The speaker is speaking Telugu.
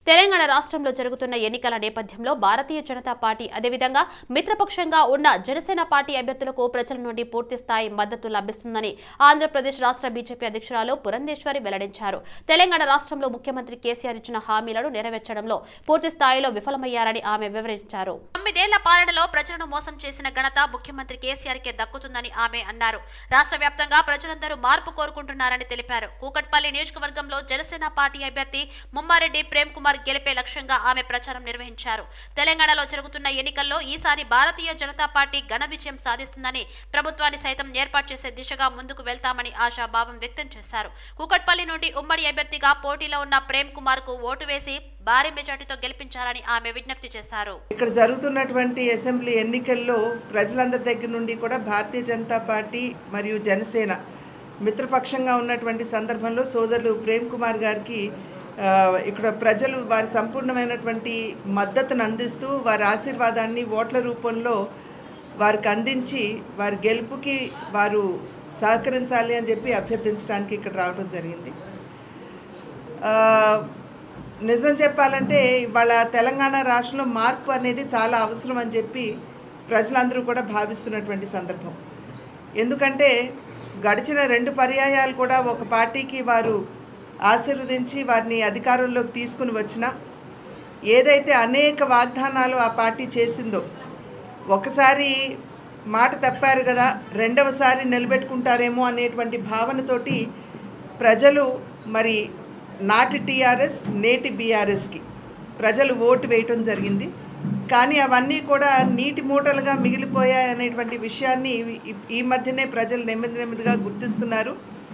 తెలంగాణ రాష్ట్రంలో జరుగుతున్న ఎన్నికల నేపథ్యంలో భారతీయ జనతా పార్టీ అదేవిధంగా మిత్రపక్షంగా ఉన్న జనసేన పార్టీ అభ్యర్థులకు ప్రజల నుండి పూర్తి స్థాయి మద్దతు లభిస్తుందని ఆంధ్రప్రదేశ్ రాష్ట్ర బీజేపీ అధ్యక్షురాలు పురంధేశ్వరి వెల్లడించారు తెలంగాణ రాష్ట్రంలో ముఖ్యమంత్రి కేసీఆర్ ఇచ్చిన హామీలను నెరవేర్చడంలో పూర్తి స్థాయిలో విఫలమయ్యారని ఆమె వివరించారు తొమ్మిదేళ్ల పాలనలో ప్రజలను మోసం చేసిన ఘనత ముఖ్యమంత్రి కేసీఆర్ కే దక్కుతుందని ఆమె అన్నారు రాష్ట్ర వ్యాప్తంగా ప్రజలందరూ మార్పు కోరుకుంటున్నారని తెలిపారు కూకట్పల్లి నియోజకవర్గంలో జనసేన పార్టీ అభ్యర్థి ముమ్మారెడ్డి ప్రేమ్ కుమార్ గెలిపే లక్ష్యంగా ఆమె ప్రచారం నిర్వహించారు తెలంగాణలో జరుగుతున్న ఎన్నికల్లో ఈసారి భారతీయ జనతా పార్టీ ఘన విజయం సాధిస్తుందని ప్రభుత్వాన్ని సైతం ఏర్పాటు చేసే దిశగా ముందుకు వెళ్తామని ఆశాభావం వ్యక్తం చేశారు కూకట్పల్లి నుండి ఉమ్మడి అభ్యర్థిగా పోటీలో ఉన్న ప్రేమ్ కుమార్ కు ఓటు వేసి భారీ మెజార్టీతో గెలిపించాలని ఆమె విజ్ఞప్తి చేశారు ఇక్కడ జరుగుతున్నటువంటి అసెంబ్లీ ఎన్నికల్లో ప్రజలందరి దగ్గర నుండి కూడా భారతీయ జనతా పార్టీ మరియు జనసేన మిత్రపక్షంగా ఉన్నటువంటి సందర్భంలో సోదరులు ప్రేమ్ కుమార్ గారికి ఆ, ఇక్కడ ప్రజలు వారి సంపూర్ణమైనటువంటి మద్దతును అందిస్తూ వారి ఆశీర్వాదాన్ని ఓట్ల రూపంలో వారికి అందించి వారి గెలుపుకి వారు సహకరించాలి అని చెప్పి అభ్యర్థించడానికి ఇక్కడ రావడం జరిగింది ఆ, నిజం చెప్పాలంటే ఇవాళ తెలంగాణ రాష్ట్రంలో మార్పు అనేది చాలా అవసరం అని చెప్పి ప్రజలందరూ కూడా భావిస్తున్నటువంటి సందర్భం ఎందుకంటే గడిచిన రెండు పర్యాయాలు కూడా ఒక పార్టీకి వారు ఆశీర్వదించి వారిని అధికారంలోకి తీసుకుని వచ్చినా ఏదైతే అనేక వాగ్దానాలు ఆ పార్టీ చేసిందో ఒకసారి మాట తప్పారు కదా రెండవసారి నిలబెట్టుకుంటారేమో అనేటువంటి భావనతోటి ప్రజలు మరి నాటి టీఆర్ఎస్ నేటి బీఆర్ఎస్కి ప్రజలు ఓటు వేయటం జరిగింది కానీ అవన్నీ కూడా నీటి మూటలుగా మిగిలిపోయాయి అనేటువంటి విషయాన్ని ఈ- ఈ మధ్యనే ప్రజలు నెమ్మది నెమ్మదిగా గుర్తిస్తున్నారు